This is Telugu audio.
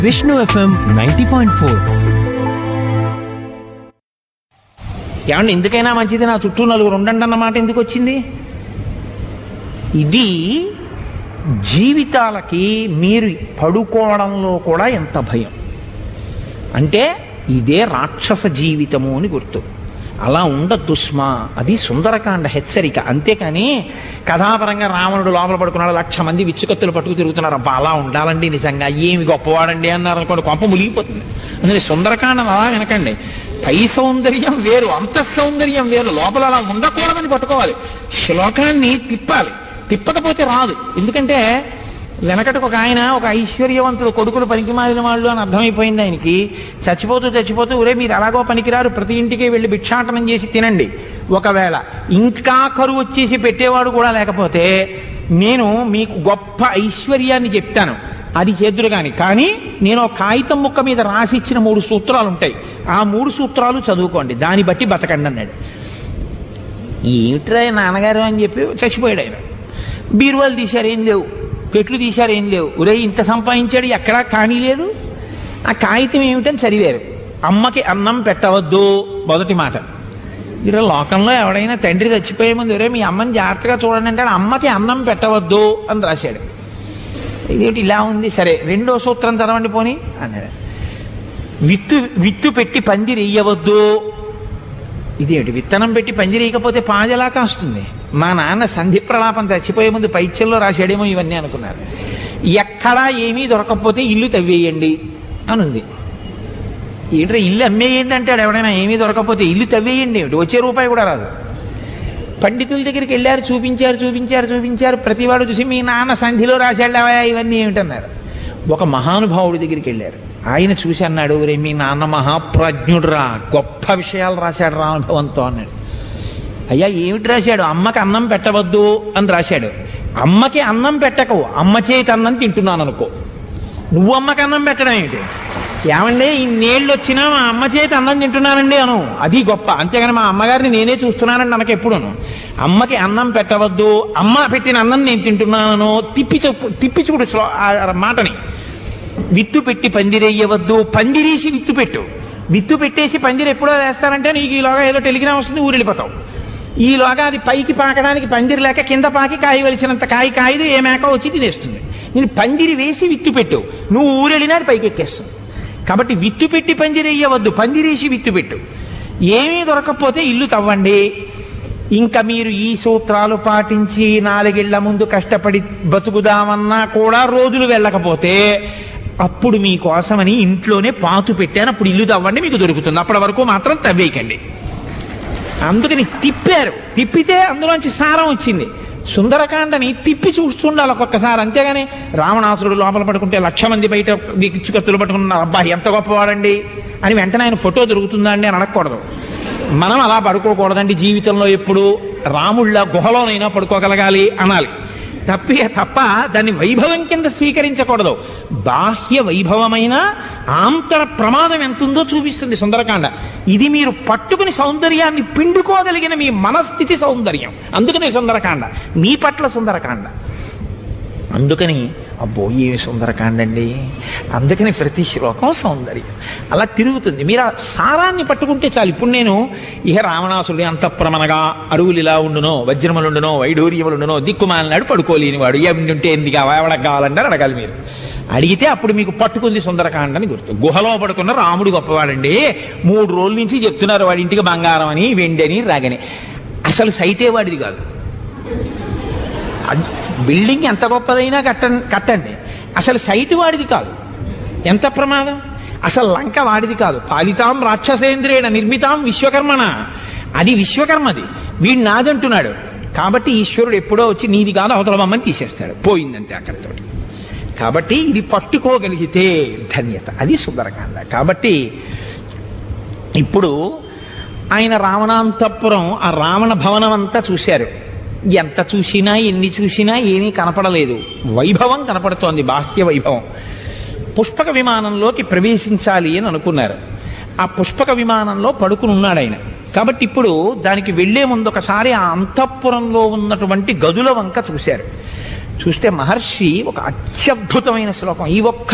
Vishnu FM ninety point four ఏమండి ఎందుకైనా మంచిది నా చుట్టూ నలుగురు ఉండండి అన్నమాట ఎందుకు వచ్చింది ఇది జీవితాలకి మీరు పడుకోవడంలో కూడా ఎంత భయం అంటే ఇదే రాక్షస జీవితము అని గుర్తు అలా ఉండద్దు స్మా అది సుందరకాండ హెచ్చరిక అంతేకాని కథాపరంగా రావణుడు లోపల పడుకున్నాడు లక్ష మంది విచ్చుకత్తులు పట్టుకు తిరుగుతున్నారు అబ్బా అలా ఉండాలండి నిజంగా ఏమి గొప్పవాడండి అన్నారు అనుకోండి కొంప మునిగిపోతుంది అందుకే సుందరకాండ అలా వినకండి పై సౌందర్యం వేరు అంత సౌందర్యం వేరు లోపల అలా ఉండకూడదని పట్టుకోవాలి శ్లోకాన్ని తిప్పాలి తిప్పకపోతే రాదు ఎందుకంటే వెనకటికి ఒక ఆయన ఒక ఐశ్వర్యవంతుడు కొడుకులు పనికి మారిన వాళ్ళు అని అర్థమైపోయింది ఆయనకి చచ్చిపోతూ చచ్చిపోతూ ఒరే మీరు అలాగో పనికిరారు ప్రతి ఇంటికి వెళ్ళి భిక్షాటనం చేసి తినండి ఒకవేళ ఇంకా కరువు వచ్చేసి పెట్టేవాడు కూడా లేకపోతే నేను మీకు గొప్ప ఐశ్వర్యాన్ని చెప్తాను అది చేద్దురు కానీ కానీ నేను ఒక కాగితం ముక్క మీద రాసి ఇచ్చిన మూడు సూత్రాలు ఉంటాయి ఆ మూడు సూత్రాలు చదువుకోండి దాన్ని బట్టి బతకండి అన్నాడు ఏమిట్రా నాన్నగారు అని చెప్పి చచ్చిపోయాడు ఆయన బీరువాలు తీశారు ఏం లేవు పెట్లు తీశారు ఏం లేవు ఒరే ఇంత సంపాదించాడు ఎక్కడా కానీ లేదు ఆ కాగితం ఏమిటని చదివారు అమ్మకి అన్నం పెట్టవద్దు మొదటి మాట ఇక్కడ లోకంలో ఎవడైనా తండ్రి చచ్చిపోయే ముందు ఒరే మీ అమ్మని జాగ్రత్తగా చూడండి అంటే అమ్మకి అన్నం పెట్టవద్దు అని రాశాడు ఇదేమిటి ఇలా ఉంది సరే రెండో సూత్రం చదవండి పోని అన్నాడు విత్తు విత్తు పెట్టి పందిరి వేయవద్దు ఇదేమిటి విత్తనం పెట్టి పందిరేయకపోతే పాజలా కాస్తుంది మా నాన్న సంధి ప్రలాపం చచ్చిపోయే ముందు పైత్యంలో రాశాడేమో ఇవన్నీ అనుకున్నారు ఎక్కడా ఏమీ దొరకకపోతే ఇల్లు తవ్వేయండి అని ఉంది ఏంట్రా ఇల్లు అమ్మేయండి అంటాడు ఎవడైనా ఏమీ దొరకకపోతే ఇల్లు తవ్వేయండి ఏమిటి వచ్చే రూపాయి కూడా రాదు పండితుల దగ్గరికి వెళ్ళారు చూపించారు చూపించారు చూపించారు ప్రతివాడు చూసి మీ నాన్న సంధిలో రాశాళ్ళవా ఇవన్నీ ఏమిటన్నారు ఒక మహానుభావుడి దగ్గరికి వెళ్ళారు ఆయన చూసి అన్నాడు రే మీ నాన్న మహాప్రజ్ఞుడురా గొప్ప విషయాలు రాశాడు రా అనుభవంతో అన్నాడు అయ్యా ఏమిటి రాశాడు అమ్మకి అన్నం పెట్టవద్దు అని రాశాడు అమ్మకి అన్నం పెట్టకు అమ్మ చేతి అన్నం తింటున్నాను అనుకో నువ్వు అమ్మకి అన్నం పెట్టడం ఏమిటి ఏమండి ఇన్నేళ్ళు వచ్చినా మా అమ్మ చేతి అన్నం తింటున్నానండి అను అది గొప్ప అంతేగాని మా అమ్మగారిని నేనే చూస్తున్నానని నాకు ఎప్పుడును అమ్మకి అన్నం పెట్టవద్దు అమ్మ పెట్టిన అన్నం నేను తింటున్నాను తిప్పి చెప్పు తిప్పి చూడు శ్లో- ఆ మాటని విత్తు పెట్టి పందిరేయవద్దు పందిరేసి విత్తు పెట్టు విత్తు పెట్టేసి పందిరి ఎప్పుడో వేస్తారంటే నీకు ఈలోగా ఏదో టెలిగ్రామ్ వస్తుంది ఊరు వెళ్ళిపోతావు ఈలోగా అది పైకి పాకడానికి పందిరి లేక కింద పాకి కాయవలసినంత కాయ కాయదు ఏ మేక వచ్చి తినేస్తుంది నేను పందిరి వేసి విత్తు పెట్టు నువ్వు ఊరెళ్ళినా అది పైకి ఎక్కేస్తుంది కాబట్టి విత్తు పెట్టి పందిరేయవద్దు పందిరేసి విత్తు పెట్టు ఏమీ దొరకకపోతే ఇల్లు తవ్వండి ఇంకా మీరు ఈ సూత్రాలు పాటించి నాలుగేళ్ల ముందు కష్టపడి బతుకుదామన్నా కూడా రోజులు వెళ్ళకపోతే అప్పుడు మీకోసమని ఇంట్లోనే పాతు పెట్టాను అప్పుడు ఇల్లు తవ్వండి మీకు దొరుకుతుంది అప్పటి వరకు మాత్రం తవ్వేయకండి అందుకని తిప్పారు తిప్పితే అందులోంచి సారం వచ్చింది సుందరకాండని తిప్పి చూస్తుండాలి ఒక్కొక్కసారి అంతేగాని రావణాసురుడు లోపల పడుకుంటే లక్ష మంది బయట దిక్కుచ్చుకత్తులు పట్టుకున్నారు అబ్బా ఎంత గొప్పవాడండి అని వెంటనే ఆయన ఫోటో దొరుకుతుందా అండి అని అడగకూడదు మనం అలా పడుకోకూడదండి జీవితంలో ఎప్పుడు రాముళ్ళ గుహలోనైనా పడుకోగలగాలి అనాలి తప్పి తప్ప దాన్ని వైభవం కింద స్వీకరించకూడదు బాహ్య వైభవమైన ఆంతర ప్రమాదం ఎంతుందో చూపిస్తుంది సుందరకాండ ఇది మీరు పట్టుకుని సౌందర్యాన్ని పిండుకోగలిగిన మీ మనస్థితి సౌందర్యం అందుకనే సుందరకాండ మీ పట్ల సుందరకాండ అందుకని అబ్బో ఏమి సుందరకాండ అండి అందుకని ప్రతి శ్లోకం సౌందర్యం అలా తిరుగుతుంది మీరు ఆ సారాన్ని పట్టుకుంటే చాలు ఇప్పుడు నేను ఇహ రావణాసుడి అంతఃప్రమనగా అరువులు ఇలా ఉండునో వజ్రములుండునో వైఢూర్యములుండునో దిక్కుమాలినాడు పడుకోలేని వాడు ఏమి ఉంటే ఎందుకు ఎవడకు కావాలంటే అడగాలి మీరు అడిగితే అప్పుడు మీకు పట్టుకుంది సుందరకాండ అని గుర్తు గుహలో పడుకున్న రాముడు గొప్పవాడండి మూడు రోజుల నుంచి చెప్తున్నారు వాడి ఇంటికి బంగారం అని వెండి అని రాగని అసలు సైటే వాడిది కాదు అద్- బిల్డింగ్ ఎంత గొప్పదైనా కట్ట కట్టండి అసలు సైటు వాడిది కాదు ఎంత ప్రమాదం అసలు లంక వాడిది కాదు పాలితాం రాక్షసేంద్రేణ నిర్మితాం విశ్వకర్మణ అది విశ్వకర్మది వీడు నాదంటున్నాడు కాబట్టి ఈశ్వరుడు ఎప్పుడో వచ్చి నీది కాదు అవతల మమ్మని తీసేస్తాడు పోయిందంతే అక్కడితోటి కాబట్టి ఇది పట్టుకోగలిగితే ధన్యత అది సుందరకాండ కాబట్టి ఇప్పుడు ఆయన రావణాంతపురం ఆ రావణ భవనం అంతా చూశారు ఎంత చూసినా ఎన్ని చూసినా ఏమీ కనపడలేదు వైభవం కనపడుతోంది బాహ్య వైభవం పుష్పక విమానంలోకి ప్రవేశించాలి అని అనుకున్నారు ఆ పుష్పక విమానంలో పడుకుని ఉన్నాడు ఆయన కాబట్టి ఇప్పుడు దానికి వెళ్లే ముందు ఒకసారి ఆ అంతఃపురంలో ఉన్నటువంటి గదుల వంక చూశారు చూస్తే మహర్షి ఒక అత్యద్భుతమైన శ్లోకం ఈ ఒక్క